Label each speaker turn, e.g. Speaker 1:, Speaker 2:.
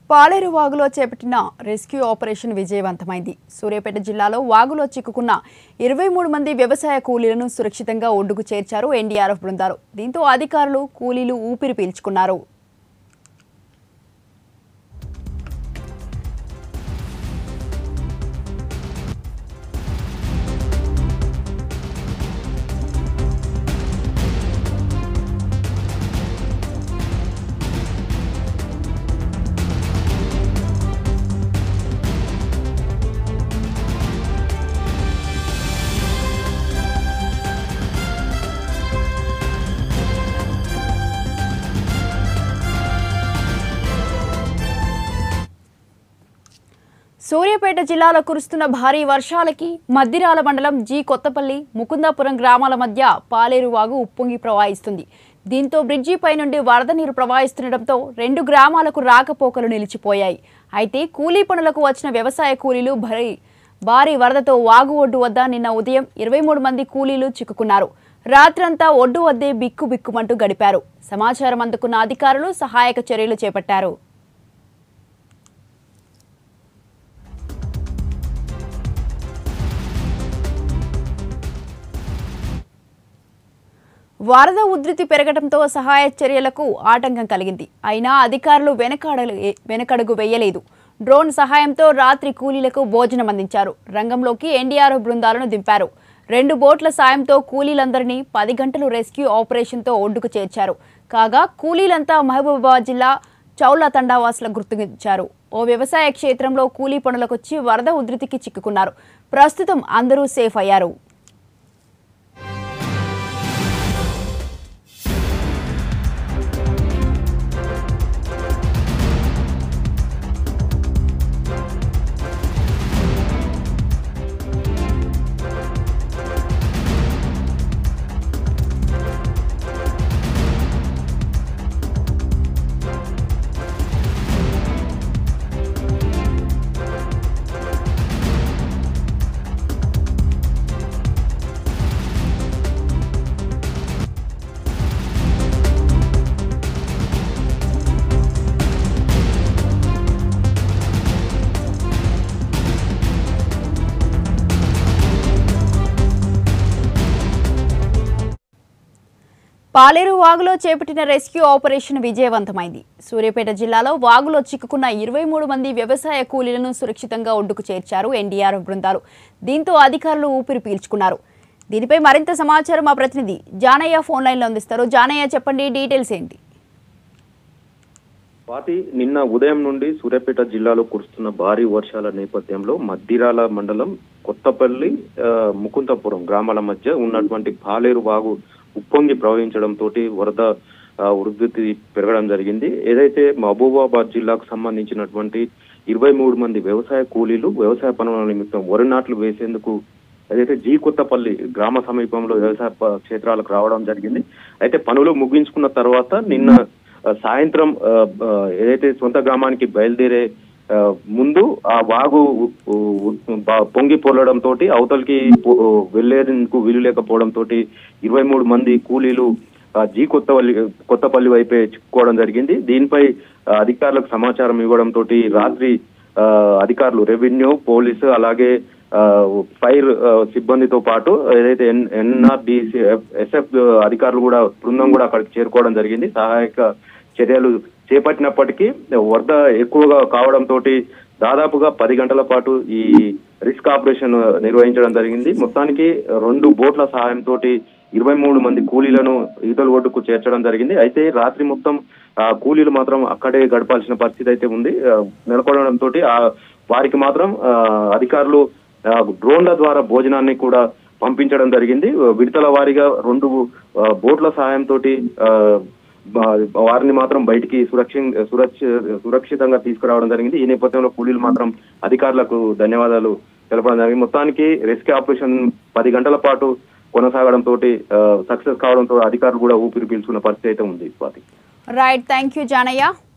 Speaker 1: పాలేరు వాగులో చేపట్టిన rescue operation విజయవంతమైంది సూర్యాపేట జిల్లాలో వాగులో చిక్కుకున్న ఇరవై మూడు మంది వ్యవసాయ కూలీలను సురక్షితంగా ఒడ్డుకు చేర్చారు ఎన్డీఆర్ఎఫ్ బృందాలు దీంతో అధికారులు కూలీలు ఊపిరి పీల్చుకున్నారు సూర్యాపేట జిల్లాలో కురుస్తున్న భారీ వర్షాలకి మద్దిరాల మండలం జి కొత్తపల్లి ముకుందాపురం గ్రామాల మధ్య పాలేరు వాగు ఉప్పొంగి ప్రవహిస్తుంది దీంతో బ్రిడ్జిపై నుండి వరద నీరు ప్రవహిస్తుండటంతో రెండు గ్రామాలకు రాకపోకలు నిలిచిపోయాయి అయితే కూలీ పనులకు వచ్చిన వ్యవసాయ కూలీలు భారీ భారీ వరదతో వాగు ఒడ్డు వద్ద నిన్న ఉదయం ఇరవై మూడు మంది కూలీలు చిక్కుకున్నారు రాత్రంతా ఒడ్డు వద్దే బిక్కు బిక్కుమంటూ గడిపారు సమాచారం అందుకున్న అధికారులు సహాయక చర్యలు చేపట్టారు వరద ఉధృతి పెరగడంతో సహాయ చర్యలకు ఆటంకం కలిగింది అయినా అధికారులు వెనకాడలు వెనకడుగు వేయలేదు డ్రోన్ సహాయంతో రాత్రి కూలీలకు భోజనం అందించారు రంగంలోకి ఎన్డీఆర్ఎఫ్ బృందాలను దింపారు రెండు బోట్ల సాయంతో కూలీలందరినీ పది గంటలు రెస్క్యూ ఆపరేషన్తో ఒడ్డుకు చేర్చారు కాగా కూలీలంతా మహబూబాబాద్ జిల్లా చౌలా తండావాసుల గుర్తించారు ఓ వ్యవసాయ క్షేత్రంలో కూలీ పనులకొచ్చి వరద ఉధృతికి చిక్కుకున్నారు ప్రస్తుతం అందరూ సేఫ్ అయ్యారు పాలేరు వాగులో చేపట్టిన రెస్క్యూ ఆపరేషన్ విజయవంతమైంది సూర్యాపేట జిల్లాలో వాగులో చిక్కుకున్న ఇరవై మూడు మంది వ్యవసాయ కూలీలను సురక్షితంగా ఒడ్డుకు చేర్చారు ఎన్డీఆర్ఎఫ్ బృందాలు దీంతో అధికారులు ఊపిరి పీల్చుకున్నారు దీనిపై మరింత సమాచారం మా ప్రతినిధి జానయ్య ఫోన్ లైన్లో అందిస్తారు జానయ్య చెప్పండి డీటెయిల్స్ ఏంటి
Speaker 2: స్వాతి నిన్న ఉదయం నుండి సూర్యాపేట జిల్లాలో కురుస్తున్న భారీ వర్షాల నేపథ్యంలో మద్దిరాల మండలం కొత్తపల్లి ఆ, ముకుంతపురం గ్రామాల మధ్య ఉన్నటువంటి పాలేరు వాగు ఉప్పొంగి ప్రవహించడం తోటి వరద ఆ, ఉధృతి పెరగడం జరిగింది ఏదైతే మహబూబాబాద్ జిల్లాకు సంబంధించినటువంటి ఇరవై మూడు మంది వ్యవసాయ కూలీలు వ్యవసాయ పనుల నిమిత్తం వరి నాట్లు వేసేందుకు ఏదైతే జీ కొత్తపల్లి గ్రామ సమీపంలో వ్యవసాయ ప- క్షేత్రాలకు రావడం జరిగింది అయితే పనులు ముగించుకున్న తర్వాత నిన్న ఆ, సాయంత్రం ఆ, ఆ, ఏదైతే సొంత గ్రామానికి బయలుదేరే ఆ, ముందు ఆ వాగు ఉ- ఉ- బా- పొంగి పొరలడం తోటి అవతలికి పో- వెళ్లేందుకు వీలు లేకపోవడం తోటి ఇరవై మూడు మంది కూలీలు ఆ, జీ కొత్తపల్లి కొత్తపల్లి వైపే చిక్కుకోవడం జరిగింది దీనిపై ఆ, అధికారులకు సమాచారం ఇవ్వడం తోటి రాత్రి ఆ, అధికారులు రెవెన్యూ పోలీసు అలాగే ఆ, ఫైర్ ఆ, సిబ్బందితో పాటు ఏదైతే ఎన్ ఎన్ఆర్డిసి ఎస్ఎఫ్ అధికారులు కూడా బృందం కూడా అక్కడికి చేరుకోవడం జరిగింది సహాయక చర్యలు చేపట్టినప్పటికీ వరద ఎక్కువగా కావడం తోటి దాదాపుగా పది గంటల పాటు ఈ రిస్క్ ఆపరేషన్ నిర్వహించడం జరిగింది మొత్తానికి రెండు బోట్ల సహాయంతో ఇరవై మూడు మంది కూలీలను ఈతల ఒడ్డుకు చేర్చడం జరిగింది అయితే రాత్రి మొత్తం ఆ కూలీలు మాత్రం అక్కడే గడపాల్సిన పరిస్థితి అయితే ఉంది ఆ, నెలకొనడంతో వారికి మాత్రం ఆ, అధికారులు ఆ, డ్రోన్ల ద్వారా భోజనాన్ని కూడా పంపించడం జరిగింది విడతల వారీగా రెండు ఆ, బోట్ల సహాయంతో వారిని మాత్రం బయటికి సురక్షి సురక్ష సురక్షితంగా తీసుకురావడం జరిగింది ఈ నేపథ్యంలో కూలీలు మాత్రం అధికారులకు ధన్యవాదాలు తెలపడం జరిగింది మొత్తానికి రెస్క్యూ ఆపరేషన్ పది గంటల పాటు కొనసాగడం తోటి సక్సెస్ కావడంతో అధికారులు కూడా ఊపిరి పీల్చుకున్న పరిస్థితి అయితే ఉంది Swathi
Speaker 1: right thank you Janaiah